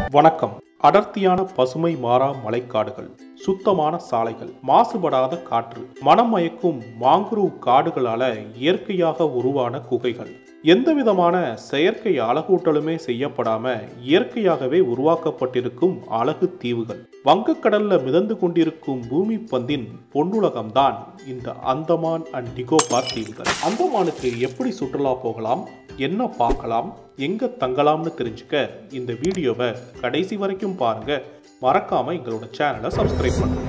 வணக்கம் அடர்த்தியான பசுமை மாறா மலைக்காடுகள் சுத்தமான சாலைகள் மாசுபடாத காற்று மனம் மயக்கும் மாங்குருவ் காடுகளால இயற்கையாக உருவான குகைகள் எந்தவிதமான செயற்கை அழகூட்டலுமே செய்யப்படாம இயற்கையாகவே உருவாக்கப்பட்டிருக்கும் அழகு தீவுகள் வங்கக்கடல்ல மிதந்து கொண்டிருக்கும் பூமி பந்தின் பொன்னுலகம்தான் இந்த அந்தமான் அண்ட் நிகோபார் தீவுகள் அந்தமானுக்கு எப்படி சுற்றுலா போகலாம் என்ன பார்க்கலாம் எங்க தங்கலாம்னு தெரிஞ்சுக்க இந்த வீடியோவை கடைசி வரைக்கும் பாருங்க மறக்காம எங்களோட சேனலை சப்ஸ்கிரைப் பண்ணுங்க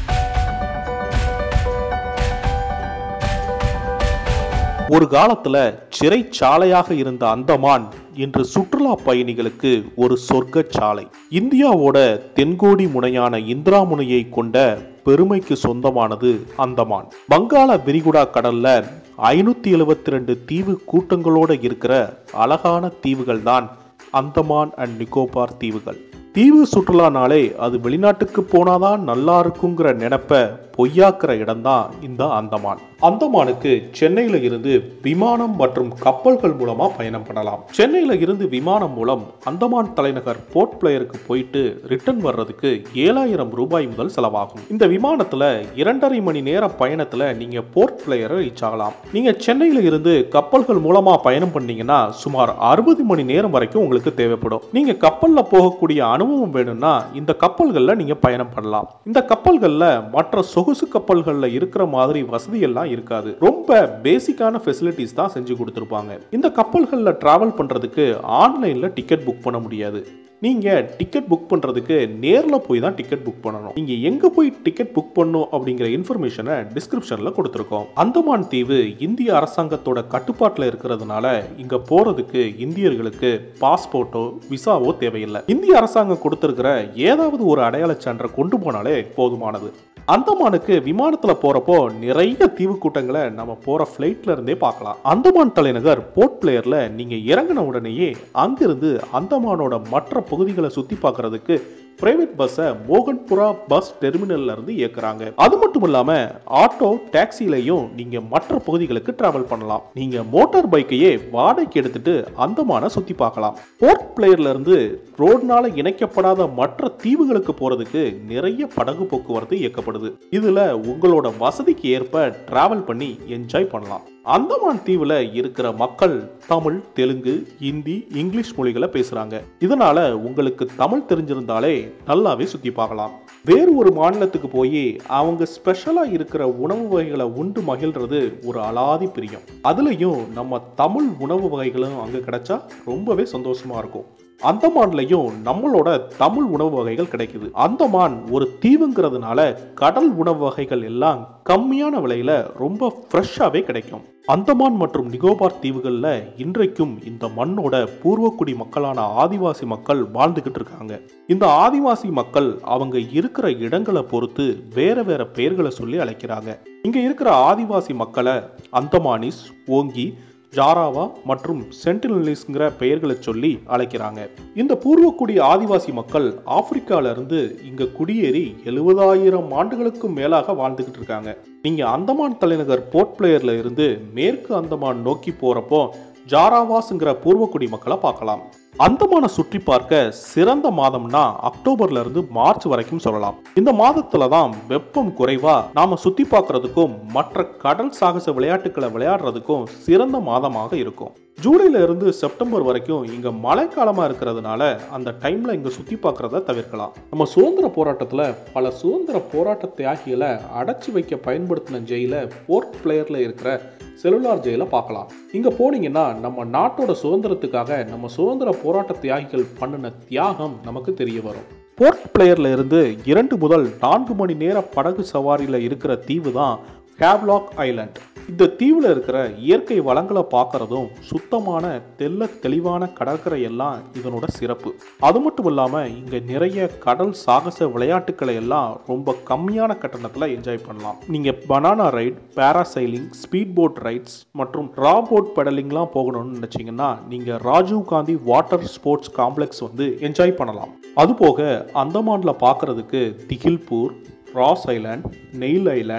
ஒரு காலத்துல சிறைச்சாலையாக இருந்த அந்தமான் இன்று சுற்றுலா பயணிகளுக்கு ஒரு சொர்க்க சாலை இந்தியாவோட தென்கோடி முனையான இந்திரா முனையை கொண்ட பெருமைக்கு சொந்தமானது அந்தமான் வங்காள விரிகுடா கடல்ல ஐநூத்தி எழுபத்தி ரெண்டு தீவு கூட்டங்களோட இருக்கிற அழகான தீவுகள் தான் அந்தமான் அண்ட் நிக்கோபார் தீவுகள் தீவு சுற்றுலானாலே அது வெளிநாட்டுக்கு போனாதான் நல்லா இருக்குங்கிற நினைப்ப பொய்யாக்குற இடம்தான் இந்த அந்தமான் அந்தமானுக்கு சென்னையில இருந்து விமானம் மற்றும் கப்பல்கள் மூலமா பயணம் பண்ணலாம் சென்னையில இருந்து விமானம் மூலம் அந்தமான் தலைநகர் போர்ட் பிளேயருக்கு போயிட்டு ரிட்டர்ன் வர்றதுக்கு ஏழாயிரம் ரூபாய் முதல் செலவாகும் இந்த விமானத்துல இரண்டரை மணி நேர பயணத்துல நீங்க போர்ட் பிளேயரை ரீச் ஆகலாம் நீங்க சென்னையில இருந்து கப்பல்கள் மூலமா பயணம் பண்ணீங்கன்னா சுமார் அறுபது மணி நேரம் வரைக்கும் உங்களுக்கு தேவைப்படும் நீங்க கப்பல்ல போகக்கூடிய அனுபவம் வேணும்னா இந்த கப்பல்கள்ல நீங்க பயணம் பண்ணலாம் இந்த கப்பல்கள்ல மற்ற சொகுசு கப்பல்கள்ல இருக்கிற மாதிரி வசதி எல்லாம் இருக்காது ரொம்ப பேசிக்கான ஃபெசிலிட்டிஸ் தான் செஞ்சு கொடுத்துருப்பாங்க இந்த கப்பல்கள்ல டிராவல் பண்றதுக்கு ஆன்லைன்ல டிக்கெட் புக் பண்ண முடியாது நீங்க டிக்கெட் புக் பண்றதுக்கு நேர்ல போய் தான் டிக்கெட் புக் பண்ணணும் நீங்க எங்க போய் டிக்கெட் புக் பண்ணணும் அப்படிங்கிற இன்ஃபர்மேஷனை டிஸ்கிரிப்ஷன்ல கொடுத்துருக்கோம் அந்தமான் தீவு இந்திய அரசாங்கத்தோட கட்டுப்பாட்டுல இருக்கிறதுனால இங்க போறதுக்கு இந்தியர்களுக்கு பாஸ்போர்ட்டோ விசாவோ தேவையில்லை இந்திய அரசாங்கம் கொடுத்திருக்கிற ஏதாவது ஒரு அடையாள சான்றை கொண்டு போனாலே போதுமானது அந்தமானுக்கு விமானத்துல போறப்போ நிறைய தீவு கூட்டங்களை நம்ம போற ஃபிளைட்ல இருந்தே பார்க்கலாம் அந்தமான் தலைநகர் போர்ட் பிளேயர்ல நீங்க இறங்கின உடனேயே அங்கிருந்து அந்தமானோட மற்ற பகுதிகளை சுத்தி பார்க்கறதுக்கு பிரைவேட் பஸ்ஸை மோகன்புரா பஸ் டெர்மினல்ல இருந்து இயக்குறாங்க அது மட்டும் இல்லாம ஆட்டோ டாக்ஸிலையும் நீங்க மற்ற பகுதிகளுக்கு டிராவல் பண்ணலாம் நீங்க மோட்டார் பைக்கையே வாடகைக்கு எடுத்துட்டு அந்தமான சுத்தி பார்க்கலாம் போர்ட் பிளேயர்ல இருந்து ரோட்னால இணைக்கப்படாத மற்ற தீவுகளுக்கு போறதுக்கு நிறைய படகு போக்குவரத்து இயக்கப்படுது இதுல உங்களோட வசதிக்கு ஏற்ப டிராவல் பண்ணி என்ஜாய் பண்ணலாம் அந்தமான் தீவுல இருக்கிற மக்கள் தமிழ் தெலுங்கு ஹிந்தி இங்கிலீஷ் மொழிகளை பேசுறாங்க இதனால உங்களுக்கு தமிழ் தெரிஞ்சிருந்தாலே நல்லாவே சுத்தி பார்க்கலாம் வேறு ஒரு மாநிலத்துக்கு போய் அவங்க ஸ்பெஷலா இருக்கிற உணவு வகைகளை உண்டு மகிழ்றது ஒரு அலாதி பிரியம் அதுலயும் நம்ம தமிழ் உணவு வகைகளும் அங்க கிடைச்சா ரொம்பவே சந்தோஷமா இருக்கும் அந்தமான்லையும் நம்மளோட தமிழ் உணவு வகைகள் கிடைக்குது அந்தமான் ஒரு தீவுங்கிறதுனால கடல் உணவு வகைகள் எல்லாம் கம்மியான விலையில ரொம்ப ஃப்ரெஷ்ஷாவே கிடைக்கும் அந்தமான் மற்றும் நிகோபார் தீவுகளில் இன்றைக்கும் இந்த மண்ணோட பூர்வக்குடி மக்களான ஆதிவாசி மக்கள் வாழ்ந்துகிட்டு இருக்காங்க இந்த ஆதிவாசி மக்கள் அவங்க இருக்கிற இடங்களை பொறுத்து வேற வேற பெயர்களை சொல்லி அழைக்கிறாங்க இங்க இருக்கிற ஆதிவாசி மக்களை அந்தமானிஸ் ஓங்கி ஜாராவா மற்றும் சென்டினலிஸ்ங்கிற பெயர்களை சொல்லி அழைக்கிறாங்க இந்த பூர்வக்குடி ஆதிவாசி மக்கள் ஆப்பிரிக்கால இருந்து இங்க குடியேறி எழுபதாயிரம் ஆண்டுகளுக்கும் மேலாக வாழ்ந்துகிட்டு இருக்காங்க நீங்க அந்தமான் தலைநகர் போர்ட் பிளேயர்ல இருந்து மேற்கு அந்தமான் நோக்கி போறப்போ ஜாராவாஸ்ங்கிற பூர்வக்குடி மக்களை பார்க்கலாம் அந்தமான சுற்றி பார்க்க சிறந்த மாதம்னா அக்டோபர்ல இருந்து மார்ச் வரைக்கும் சொல்லலாம் இந்த மாதத்துல தான் வெப்பம் குறைவா நாம சுத்தி பார்க்கறதுக்கும் மற்ற கடல் சாகச விளையாட்டுகளை விளையாடுறதுக்கும் சிறந்த மாதமாக இருக்கும் ஜூலைல இருந்து செப்டம்பர் வரைக்கும் இங்க மழைக்காலமா இருக்கிறதுனால அந்த டைம்ல இங்க சுத்தி பார்க்கறத தவிர்க்கலாம் நம்ம சுதந்திர போராட்டத்துல பல சுதந்திர போராட்ட தியாகிகளை அடைச்சி வைக்க பயன்படுத்தின ஜெயில போர்ட் பிளேயர்ல இருக்கிற செல்லுலார் ஜெயில பார்க்கலாம் இங்க போனீங்கன்னா நம்ம நாட்டோட சுதந்திரத்துக்காக நம்ம சுதந்திர போராட்ட தியாகிகள் பண்ணின தியாகம் நமக்கு தெரிய வரும் போர்ட் பிளேயர்ல இருந்து இரண்டு முதல் நான்கு மணி நேர படகு சவாரியில இருக்கிற தீவு தான் ஹேவ்லாக் ஐலாண்ட் இந்த தீவில் இருக்கிற இயற்கை வளங்களை பார்க்கறதும் சுத்தமான தெல்ல தெளிவான கடற்கரை எல்லாம் இதனோட சிறப்பு அது மட்டும் இல்லாமல் இங்கே நிறைய கடல் சாகச விளையாட்டுக்களை எல்லாம் ரொம்ப கம்மியான கட்டணத்தில் என்ஜாய் பண்ணலாம் நீங்கள் banana ride parasailing speed boat rides மற்றும் ரா போட் பெடலிங்லாம் போகணும்னு நினச்சிங்கன்னா நீங்கள் Rajiv Gandhi water sports complex வந்து என்ஜாய் பண்ணலாம் அதுபோக அந்தமானில் பார்க்கறதுக்கு Diglipur Ross Island Neil Island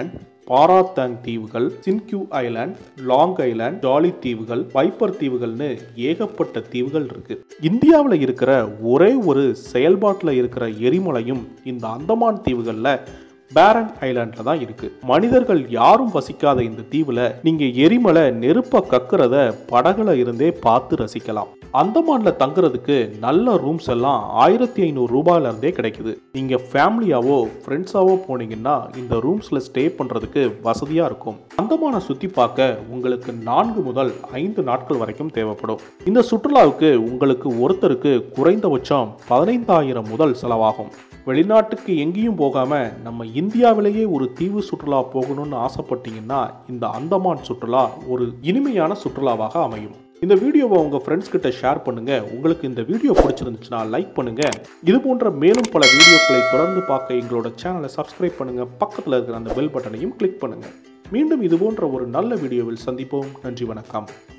Baratang தீவுகள் Cinque Island Long Island Jolly தீவுகள் வைப்பர் தீவுகள்னு ஏகப்பட்ட தீவுகள் இருக்கு இந்தியாவில் இருக்கிற ஒரே ஒரு செயல்பாட்டில் இருக்கிற எரிமலையும் இந்த அந்தமான் தீவுகளில் பேரன் ஐலாண்ட்ல தான் இருக்கு மனிதர்கள் யாரும் வசிக்காத இந்த தீவுல நீங்க எரிமலை நெருப்ப கக்குறத படகுல இருந்தே பார்த்து ரசிக்கலாம் அந்தமான்ல தங்குறதுக்கு நல்ல ரூம்ஸ் எல்லாம் ஆயிரத்தி ஐநூறு ரூபாயில இருந்தே கிடைக்குது நீங்க ஃபேமிலியாவோ ஃப்ரெண்ட்ஸாவோ போனீங்கன்னா இந்த ரூம்ஸ்ல ஸ்டே பண்றதுக்கு வசதியா இருக்கும் அந்தமானை சுத்தி பார்க்க உங்களுக்கு நான்கு முதல் ஐந்து நாட்கள் வரைக்கும் தேவைப்படும் இந்த சுற்றுலாவுக்கு உங்களுக்கு ஒருத்தருக்கு குறைந்தபட்சம் பதினைந்தாயிரம் முதல் செலவாகும் வெளிநாட்டுக்கு எங்கேயும் போகாம நம்ம இந்தியாவிலேயே ஒரு தீவு சுற்றுலா போகணும்னு ஆசைப்பட்டீங்கன்னா இந்த அந்தமான் சுற்றுலா ஒரு இனிமையான சுற்றுலாவாக அமையும் இந்த வீடியோவை உங்க ஃப்ரெண்ட்ஸ் கிட்ட ஷேர் பண்ணுங்க உங்களுக்கு இந்த வீடியோ பிடிச்சிருந்துச்சுன்னா லைக் பண்ணுங்க இது போன்ற மேலும் பல வீடியோக்களை தொடர்ந்து பார்க்க எங்களோட சேனலை சப்ஸ்கிரைப் பண்ணுங்க பக்கத்தில் இருக்கிற அந்த பெல் பட்டனையும் கிளிக் பண்ணுங்க மீண்டும் இது போன்ற ஒரு நல்ல வீடியோவில் சந்திப்போம் நன்றி வணக்கம்